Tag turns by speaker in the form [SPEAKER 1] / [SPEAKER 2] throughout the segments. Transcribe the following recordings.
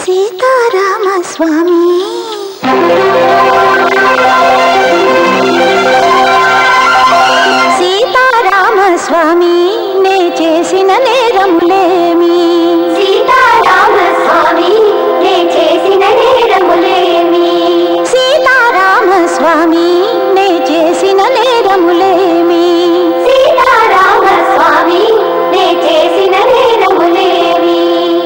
[SPEAKER 1] సీతారామ స్వామి సీతారామ స్వామి నే చేసిన నేరములేమి
[SPEAKER 2] సీతారామ స్వామి నే చేసిన నేరములేమి
[SPEAKER 1] సీతారామ స్వామి నే చేసిన నేరములేమి
[SPEAKER 2] సీతారామ స్వామి నే చేసిన నేరములేమి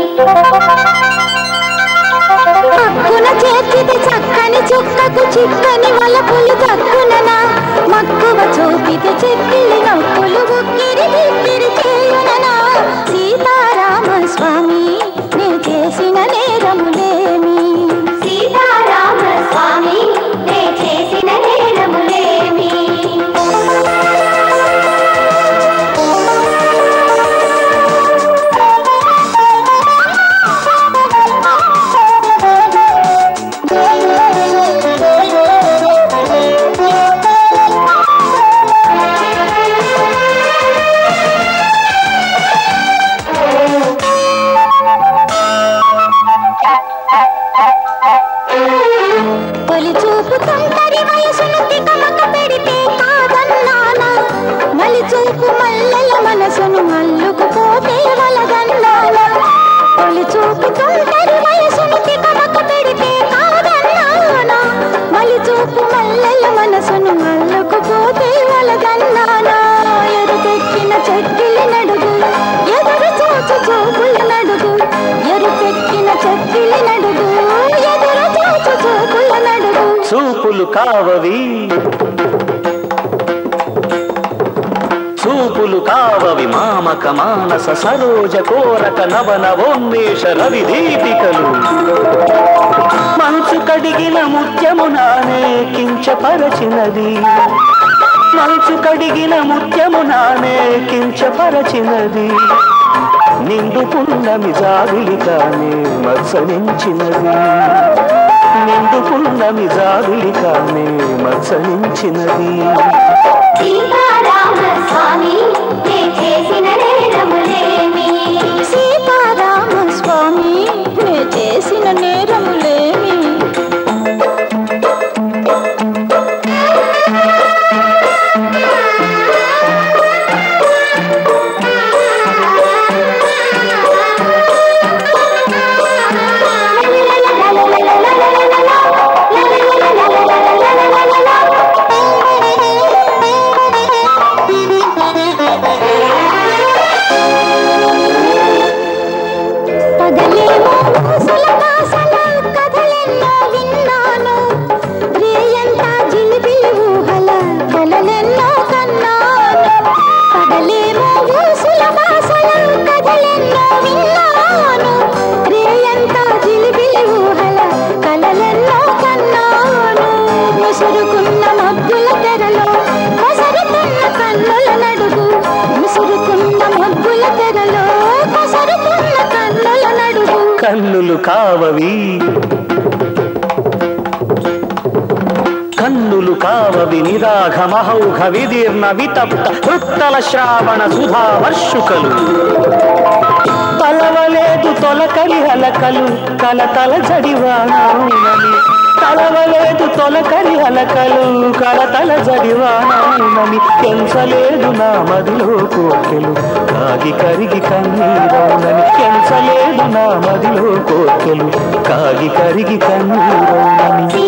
[SPEAKER 1] పక్కున చేర్చితే చక్కని చుక్కకు చిక్కని వలపులు తక్కుననా మక్కువ చూపితే చెక్కిలి నొప్పులు ఉక్కిరి బిక్కిరి చేయుననా సీతారామ స్వామి నే చేసిన నేరములేమి
[SPEAKER 2] సీతారామ స్వామి నే చేసిన నేరములేమి
[SPEAKER 1] తొలి చూపు తొందరి వయసును తికమక పెడితే కాదన్నానా మలి చూపు మల్లెల మనసును మల్లుకుపోతే వలదన్నానా తొలి చూపు తొందరి వయసును తికమక పెడితే కాదన్నానా మలి చూపు మల్లెల మనసును మల్లుకుపోతే వలదన్నానా ఎరుపెక్కిన చెక్కిలి నడుగు ఎదురు చూచు చూపుల నడుగు ఎరుపెక్కిన చెక్కిలి నడుగు ఎదురు చూచు చూపుల నడుగు
[SPEAKER 3] చూపులు కావవి చూపులు కావవి మామక మానస సరోజ కోరక నవ నవోన్మేష రవి దీపికలు మంచు కడిగిన ముత్యము నానే కించపరచినది మంచు కడిగిన ముత్యము నానే కించపరచినది నిండు పున్నమి జాబిలి కానే మత్సరించినది నిండు పున్నమి జాబిలి కానే మత్సరించినది
[SPEAKER 2] సీతారామ స్వామి నే చేసిన నేరములేమి
[SPEAKER 1] సీతారామ స్వామి నే చేసిన నేరములేమి పగలేమో ఊసుల కాసల కథలెన్నో విన్నాను రేయంతా జిలిబిలి ఊహల కలలెన్నో కన్నాను పగలేమో ఊసుల కాసల కథలెన్నో విన్నాను రేయంతా జిలిబిలి ఊహల కలలెన్నో కన్నాను ముసురుకున్న మబ్బుల తెరలో కొసరుతున్న కన్నుల నడుగు ముసురుకున్న మబ్బుల తెరలో కొసరుతున్న కన్నుల నడుగు
[SPEAKER 3] కన్నులు కావవి కన్నులు కావవి నిరాఘ మహౌఘ విదీర్ణ వితప్త వృత్తల శ్రావణ సుధా వర్షుకలు తలవలేదు తొలకరి హలకలు కలతల జడివానని తలవలేదు తొలకరి హలకలు కలతల జడివానని ఎంచలేదు నా మదిలో కోర్కెలు కాగి కరిగి కన్నీరవునని ఎంచలేదు నా మదిలో కోర్కెలు కాగి కరిగి కన్నీరవునని